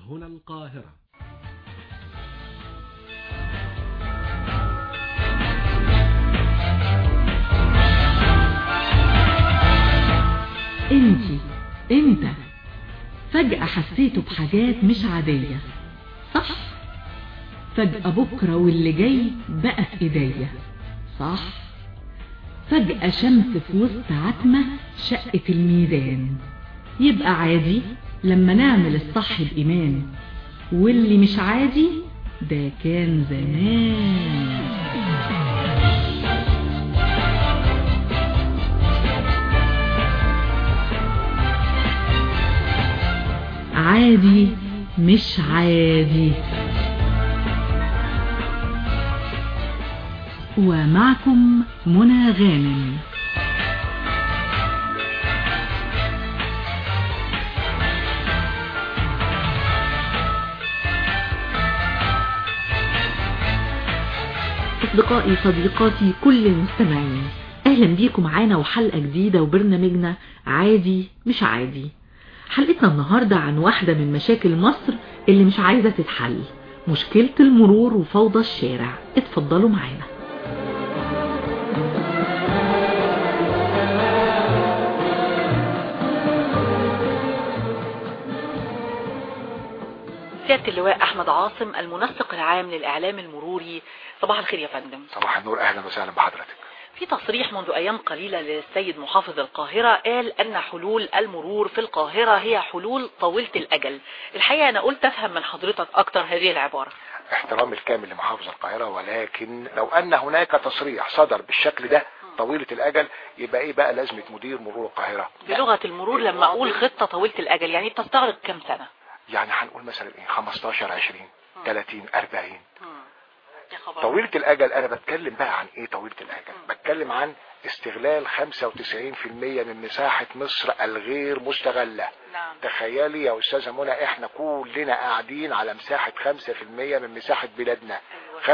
هنا القاهرة انتي انت فجأة حسيته بحاجات مش عادية صح فجأة بكرة واللي جاي بقى في ايديا صح فجأة شمس في وسط عتمة شقة الميدان يبقى عادي لما نعمل الصح بإيمان واللي مش عادي ده كان زمان عادي مش عادي ومعكم منى غانم أصدقائي صديقاتي كل المستمعين أهلا بيكم معانا وحلقة جديدة وبرنامجنا عادي مش عادي حلقتنا النهاردة عن واحدة من مشاكل مصر اللي مش عايزة تتحل مشكلة المرور وفوضى الشارع اتفضلوا معانا سيادة اللواء أحمد عاصم المنسق العام للإعلام المروري صباح الخير يا فندم صباح النور اهلا وسهلا بحضرتك في تصريح منذ أيام قليلة للسيد محافظ القاهرة قال أن حلول المرور في القاهرة هي حلول طويلة الأجل الحقيقة أنا قلت أفهم من حضرتك أكتر هذه العبارة احترام الكامل لمحافظ القاهرة ولكن لو ان هناك تصريح صدر بالشكل ده طويلة الاجل يبقى ايه بقى لازمة مدير مرور القاهرة بلغة المرور لما أقول خطة طويلة الأجل يعني بتستغرق كم سنة يعني هنقول مثلا ايه 15 20 30 40 يا خبر طويلة الاجل انا بتكلم بقى عن ايه طويلة الاجل بتكلم عن استغلال 95% من مساحة مصر الغير مستغلة نعم تخيلي يا استاذة منى احنا كلنا قاعدين على مساحة 5% من مساحة بلادنا 95%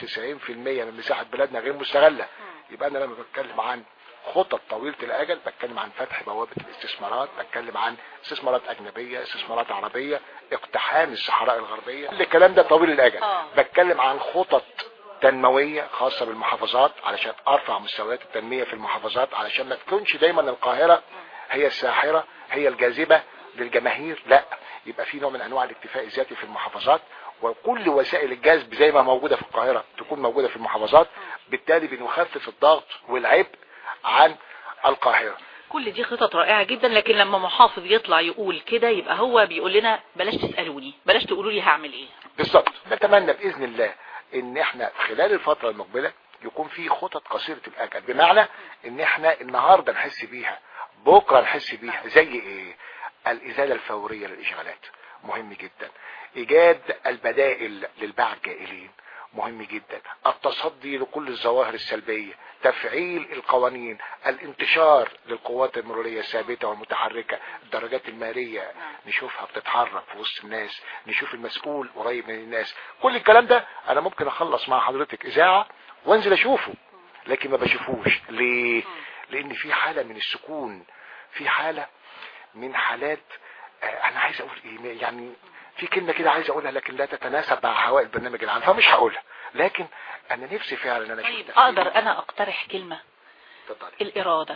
من مساحة بلادنا غير مستغلة يبقى انا لما بتكلم عن خطط طويلة الاجل بتكلم عن فتح بوابة الاستثمارات بتكلم عن استثمارات اجنبية استثمارات عربية اقتحام الصحراء الغربية كل الكلام ده طويل الاجل آه. بتكلم عن خطط تنموية خاصة بالمحافظات علشان ارفع مستويات التنمية في المحافظات علشان ما تكونش دايما القاهرة هي الساحرة هي الجاذبة للجماهير لا يبقى في نوع من انواع الاكتفاء الذاتي في المحافظات وكل وسائل الجذب زي ما موجودة في القاهرة تكون موجودة في المحافظات بالتالي بنخفف الضغط والعبء عن القاهرة كل دي خطط رائعة جدا لكن لما محافظ يطلع يقول كده يبقى هو بيقول لنا بلاش تسألوني بلاش تقولوا لي هعمل ايه بالظبط نتمنى باذن الله ان احنا خلال الفترة المقبلة يكون في خطط قصيرة الاجل بمعنى ان احنا النهاردة نحس بيها بكرة نحس بيها زي ايه الازالة الفورية للاشغالات مهم جدا ايجاد البدائل للباع الجائلين مهم جدا التصدي لكل الظواهر السلبية تفعيل القوانين الانتشار للقوات المرورية الثابتة والمتحركة الدرجات المالية نشوفها بتتحرك في وسط الناس نشوف المسؤول قريب من الناس كل الكلام ده انا ممكن اخلص مع حضرتك اذاعة وانزل اشوفه لكن ما بشوفوش ليه لان في حالة من السكون في حالة من حالات آه، انا عايز اقول ايه يعني في كلمة كده عايز اقولها لكن لا تتناسب مع هواء البرنامج العام فمش هقولها لكن انا نفسي فعلا ان انا طيب اشوف اقدر انا اقترح كلمة اتفضلي. الارادة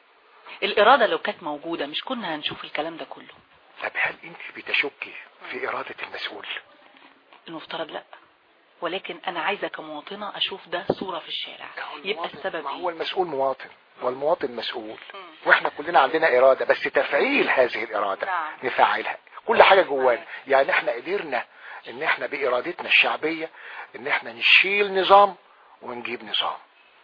الارادة لو كانت موجودة مش كنا هنشوف الكلام ده كله طب هل انت بتشكي في ارادة المسؤول المفترض لا ولكن انا عايزة كمواطنة اشوف ده صورة في الشارع يبقى السبب ما هو ايه المسؤول مواطن والمواطن مسؤول واحنا كلنا عندنا ارادة بس تفعيل هذه الارادة نعم. نفعلها كل حاجة جوانا يعني احنا قدرنا ان احنا بارادتنا الشعبية ان احنا نشيل نظام ونجيب نظام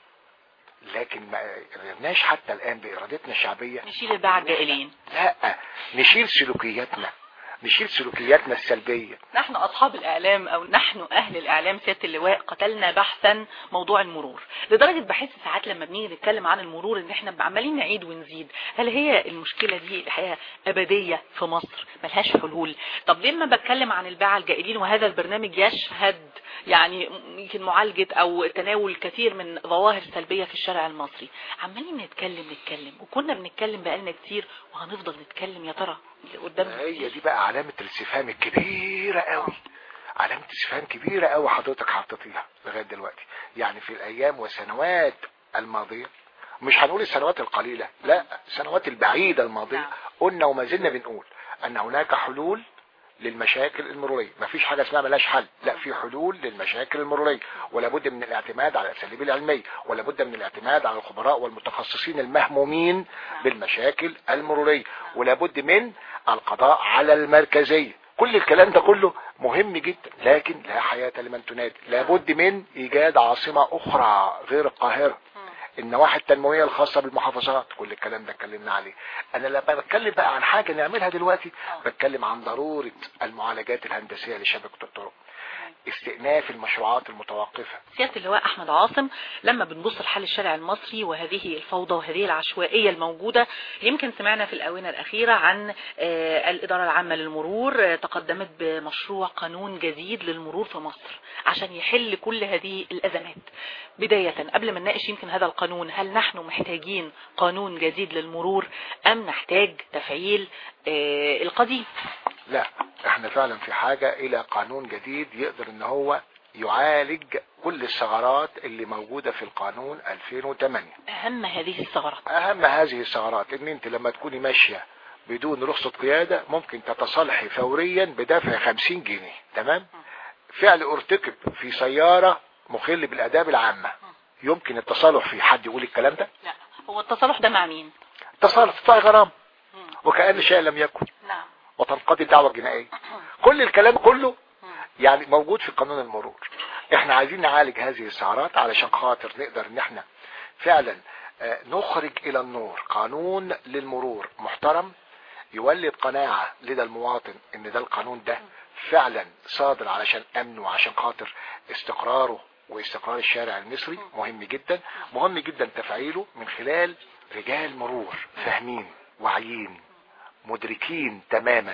لكن ما قدرناش حتى الان بارادتنا الشعبية نشيل الباعة الجائلين لا نشيل سلوكياتنا نشيل سلوكياتنا السلبية نحن أصحاب الإعلام أو نحن أهل الإعلام سيادة اللواء قتلنا بحثا موضوع المرور لدرجة بحس ساعات لما بنيجي نتكلم عن المرور إن إحنا عمالين نعيد ونزيد هل هي المشكلة دي الحقيقة أبدية في مصر ملهاش حلول طب لما بتكلم عن الباعة الجائلين وهذا البرنامج يشهد يعني يمكن معالجة أو تناول كثير من ظواهر سلبية في الشارع المصري عمالين نتكلم نتكلم وكنا بنتكلم بقالنا كتير وهنفضل نتكلم يا ترى اللي قدام هي دي بقى علامة الاستفهام الكبيرة قوي علامة استفهام كبيرة قوي حضرتك حطيتيها لغاية دلوقتي يعني في الايام والسنوات الماضية مش هنقول السنوات القليلة لا السنوات البعيدة الماضية نعم. قلنا وما زلنا بنقول ان هناك حلول للمشاكل المرورية ما فيش حاجة اسمها ملاش حل لا في حلول للمشاكل المرورية ولا بد من الاعتماد على الاساليب العلمية ولا بد من الاعتماد على الخبراء والمتخصصين المهمومين بالمشاكل المرورية ولا بد من القضاء على المركزية كل الكلام ده كله مهم جدا لكن لا حياة لمن تنادي لابد من ايجاد عاصمة اخرى غير القاهرة النواحي التنموية الخاصة بالمحافظات كل الكلام ده اتكلمنا عليه انا لما بتكلم بقى عن حاجة نعملها دلوقتي بتكلم عن ضرورة المعالجات الهندسية لشبكة الطرق استئناف المشروعات المتوقفة سيادة اللواء أحمد عاصم لما بنبص لحال الشارع المصري وهذه الفوضى وهذه العشوائية الموجودة يمكن سمعنا في الآونة الأخيرة عن آه، الإدارة العامة للمرور آه، تقدمت بمشروع قانون جديد للمرور في مصر عشان يحل كل هذه الأزمات بداية قبل ما نناقش يمكن هذا القانون هل نحن محتاجين قانون جديد للمرور أم نحتاج تفعيل آه، القديم لا احنا فعلا في حاجة الى قانون جديد يقدر ان هو يعالج كل الثغرات اللي موجودة في القانون 2008 أهم هذه الثغرات اهم هذه الثغرات ان انت لما تكوني ماشية بدون رخصة قيادة ممكن تتصالحي فوريا بدفع 50 جنيه تمام فعل ارتكب في سيارة مخل بالاداب العامة يمكن التصالح في حد يقول الكلام ده لا هو التصالح ده مع مين تصالح تدفعي غرامة وكأن شيء لم يكن نعم وتنقضي الدعوة الجنائية كل الكلام كله يعني موجود في قانون المرور احنا عايزين نعالج هذه الثغرات علشان خاطر نقدر ان احنا فعلا آه، نخرج الى النور قانون للمرور محترم يولد قناعة لدى المواطن ان ده القانون ده فعلا صادر علشان امنه وعشان خاطر استقراره واستقرار الشارع المصري مهم جدا مهم جدا تفعيله من خلال رجال مرور فاهمين واعيين مدركين تماما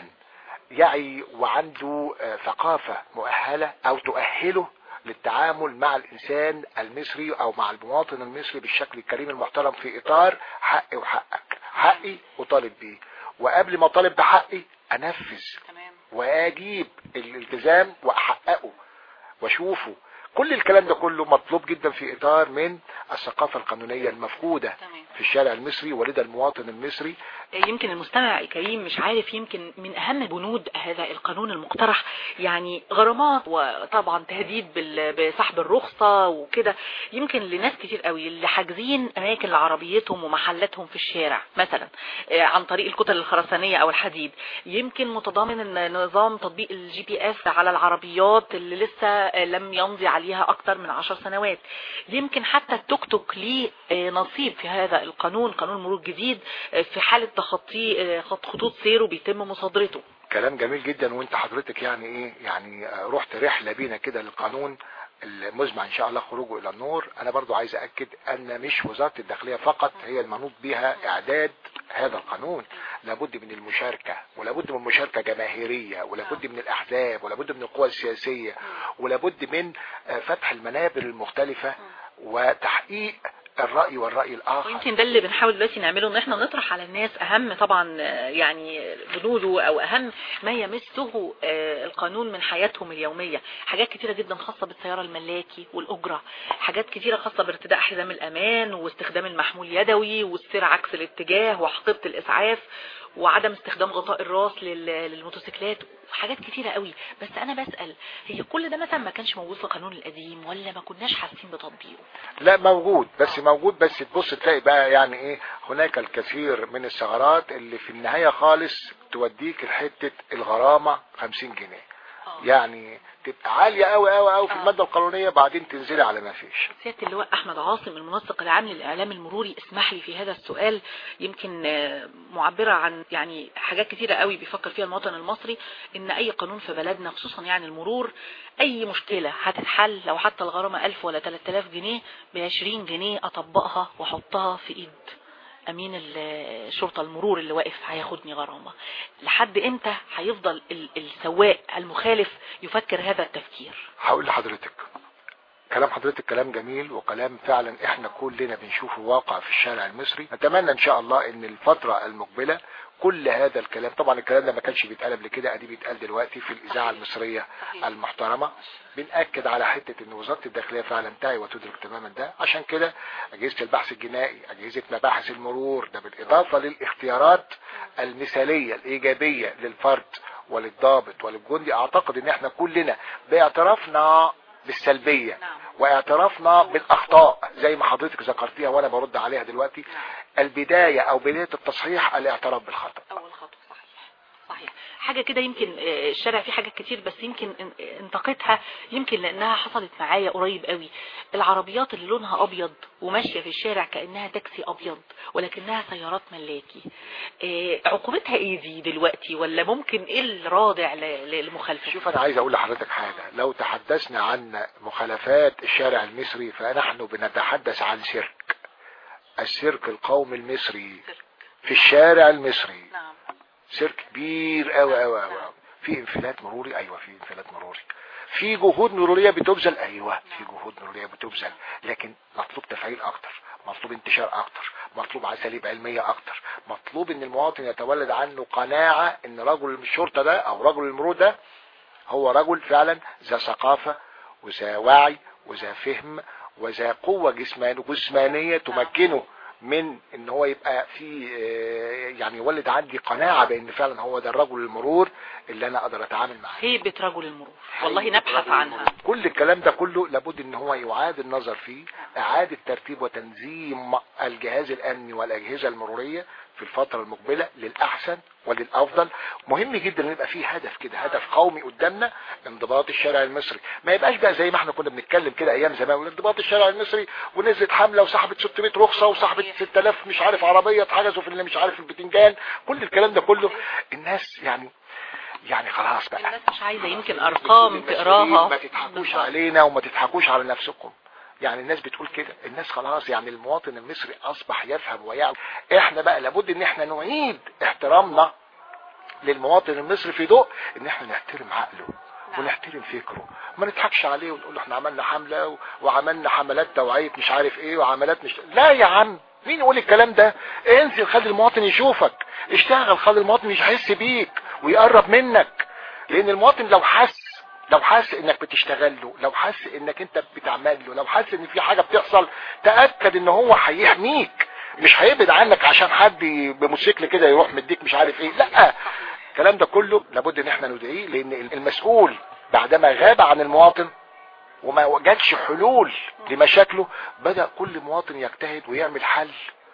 يعي وعنده آه، ثقافة مؤهلة او تؤهله للتعامل مع الانسان المصري او مع المواطن المصري بالشكل الكريم المحترم في اطار حقي وحقك حقي اطالب بيه وقبل ما اطالب بحقي انفذ تمام واجيب الالتزام واحققه واشوفه كل الكلام ده كله مطلوب جدا في اطار من الثقافة القانونية المفقودة تمام في الشارع المصري ولدى المواطن المصري يمكن المستمع الكريم مش عارف يمكن من اهم بنود هذا القانون المقترح يعني غرامات وطبعا تهديد بال- بسحب الرخصة وكده يمكن لناس كتير قوي اللي حاجزين اماكن لعربيتهم ومحلاتهم في الشارع مثلا آه، عن طريق الكتل الخرسانية او الحديد يمكن متضامن ان نظام تطبيق الجي بي اس على العربيات اللي لسه آه، لم يمضي عليها اكتر من عشر سنوات يمكن حتى التوك توك ليه آه، نصيب في هذا القانون قانون المرور الجديد آه، في حالة تخطي آه، خط- خطوط سيره بيتم مصادرته كلام جميل جدا وانت حضرتك يعني ايه يعني آه، رحت رحلة بينا كده للقانون المزمع ان شاء الله خروجه الى النور انا برضو عايز اكد ان مش وزارة الداخلية فقط هي المنوط بها اعداد هذا القانون لابد من المشاركة ولابد من مشاركة جماهيرية ولابد من الاحزاب ولابد من القوى السياسية ولابد من آه، فتح المنابر المختلفة وتحقيق الرأي والرأي الاخر ويمكن ده اللي بنحاول دلوقتي نعمله ان احنا نطرح على الناس اهم طبعا آه، يعني بنوده او اهم ما يمسه آه، القانون من حياتهم اليومية حاجات كتيرة جدا خاصة بالسيارة الملاكي والأجرة حاجات كتيرة خاصة بارتداء حزام الأمان واستخدام المحمول يدوي والسير عكس الاتجاه وحقيبة الإسعاف وعدم استخدام غطاء الراس لل- للموتوسيكلات حاجات كتيرة قوي بس انا بسأل هي كل ده مثلا ما كانش موجود في القانون القديم ولا ما كناش حاسين بتطبيقه لا موجود بس موجود بس تبص تلاقي بقى يعني ايه هناك الكثير من الثغرات اللي في النهاية خالص توديك لحتة الغرامة 50 جنيه يعني تبقى عالية قوي قوي قوي في آه. المادة القانونية بعدين تنزلي على ما فيش سيادة اللواء أحمد عاصم المنسق العام للإعلام المروري اسمح لي في هذا السؤال يمكن آه، معبرة عن يعني حاجات كتيرة قوي بيفكر فيها المواطن المصري إن أي قانون في بلدنا خصوصا يعني المرور أي مشكلة هتتحل لو حتى الغرامة 1000 ولا 3000 جنيه ب 20 جنيه أطبقها وأحطها في إيد أمين ال- الشرطة المرور اللي واقف هياخدني غرامة لحد إمتى هيفضل ال- السواق المخالف يفكر هذا التفكير هقول لحضرتك كلام حضرتك كلام جميل وكلام فعلا احنا كلنا بنشوفه واقع في الشارع المصري نتمنى ان شاء الله ان الفترة المقبلة كل هذا الكلام طبعا الكلام ده ما كانش بيتقال قبل كده ادي بيتقال دلوقتي في الاذاعه المصريه المحترمه بنأكد على حته ان وزاره الداخليه فعلا تعي وتدرك تماما ده عشان كده اجهزه البحث الجنائي اجهزه مباحث المرور ده بالاضافه للاختيارات المثاليه الايجابيه للفرد وللضابط وللجندي اعتقد ان احنا كلنا باعترافنا بالسلبيه نعم. واعترافنا بالاخطاء زي ما حضرتك ذكرتيها وانا برد عليها دلوقتي البدايه او بدايه التصحيح الاعتراف بالخطا اول خطوه صحيح صحيح حاجه كده يمكن آه، الشارع فيه حاجات كتير بس يمكن ان- انتقيتها يمكن لانها حصلت معايا قريب قوي العربيات اللي لونها ابيض وماشيه في الشارع كانها تاكسي ابيض ولكنها سيارات ملاكي آه، عقوبتها ايه دي دلوقتي ولا ممكن ايه الرادع ل- للمخالفه شوف انا عايز اقول لحضرتك حاجة لو تحدثنا عن مخالفات الشارع المصري فنحن بنتحدث عن سيرك السيرك القومي المصري في الشارع المصري نعم سيرك كبير قوي قوي قوي في انفلات مروري ايوه في انفلات مروري في جهود مرورية بتبذل ايوه في جهود مرورية بتبذل لكن مطلوب تفعيل اكتر مطلوب انتشار اكتر مطلوب اساليب علمية اكتر مطلوب ان المواطن يتولد عنه قناعة ان رجل الشرطة ده او رجل المرور ده هو رجل فعلا ذا ثقافة وذا وعي وذا فهم وذا قوة جسمان جسمانية تمكنه من ان هو يبقى في آه، يعني يولد عندي قناعة بان فعلا هو ده الرجل المرور اللي انا اقدر اتعامل معاه هيبه رجل المرور والله نبحث عنها كل الكلام ده كله لابد ان هو يعاد النظر فيه اعادة ترتيب وتنظيم الجهاز الامني والاجهزة المرورية في الفترة المقبلة للاحسن وللافضل مهم جدا ان يبقى فيه هدف كده هدف قومي قدامنا انضباط الشارع المصري ما يبقاش بقى زي ما احنا كنا بنتكلم كده ايام زمان انضباط الشارع المصري ونزلت حملة وسحبت 600 رخصة وسحبت 6000 مش عارف عربية اتحجزوا في اللي مش عارف البتنجان كل الكلام ده كله الناس يعني يعني خلاص بقى الناس مش عايزه يمكن ارقام تقراها ما تضحكوش بالظبط. علينا وما تضحكوش على نفسكم يعني الناس بتقول كده الناس خلاص يعني المواطن المصري اصبح يفهم ويعلم احنا بقى لابد ان احنا نعيد احترامنا للمواطن المصري في ضوء ان احنا نحترم عقله ونحترم فكره ما نضحكش عليه ونقول له احنا عملنا حملة و- وعملنا حملات توعية مش عارف ايه وعملات مش لا يا عم مين يقول الكلام ده انزل خلي المواطن يشوفك اشتغل خلي المواطن يحس بيك ويقرب منك لان المواطن لو حس لو حس انك بتشتغل له لو حس انك انت بتعمل له لو حس ان في حاجة بتحصل تأكد ان هو هيحميك مش هيبعد عنك عشان حد بموتوسيكل كده يروح مديك مش عارف ايه لا الكلام ده كله لابد ان احنا ندعيه لان المسؤول بعدما غاب عن المواطن وما وجدش حلول لمشاكله بدأ كل مواطن يجتهد ويعمل حل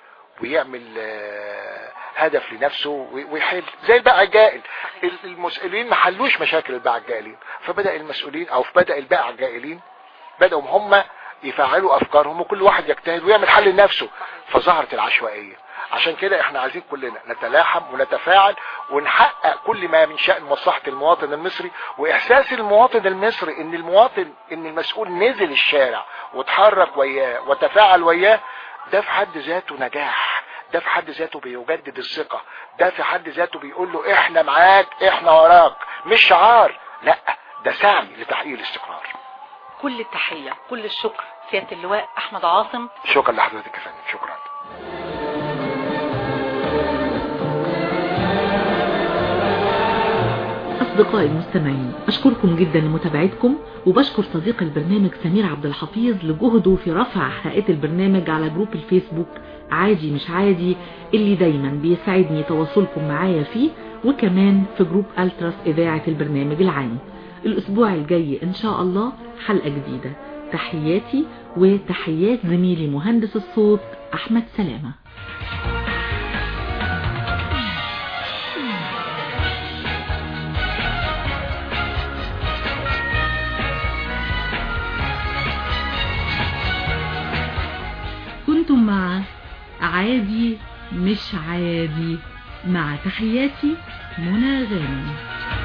ويعمل آه، هدف لنفسه وي- ويحل زي الباعة الجائل ال- المسؤولين ما حلوش مشاكل الباعة الجائلين فبدأ المسؤولين او بدأ الباعة الجائلين بدأوا هم يفعلوا افكارهم وكل واحد يجتهد ويعمل حل لنفسه فظهرت العشوائية عشان كده احنا عايزين كلنا نتلاحم ونتفاعل ونحقق كل ما من شأن مصلحة المواطن المصري واحساس المواطن المصري ان المواطن ان المسؤول نزل الشارع وتحرك وياه وتفاعل وياه ده في حد ذاته نجاح ده في حد ذاته بيجدد الثقة ده في حد ذاته بيقول له احنا معاك احنا وراك مش شعار لا ده سعي لتحقيق الاستقرار كل التحية كل الشكر سيادة اللواء احمد عاصم شكرا لحضرتك يا فندم شكرا أصدقائي المستمعين أشكركم جدا لمتابعتكم وبشكر صديق البرنامج سمير عبد الحفيظ لجهده في رفع حلقات البرنامج على جروب الفيسبوك عادي مش عادي اللي دايما بيسعدني تواصلكم معايا فيه وكمان في جروب ألتراس إذاعة البرنامج العام الأسبوع الجاي إن شاء الله حلقة جديدة تحياتي وتحيات زميلي مهندس الصوت أحمد سلامة كنتم مع عادي مش عادي مع تحياتي منى غانم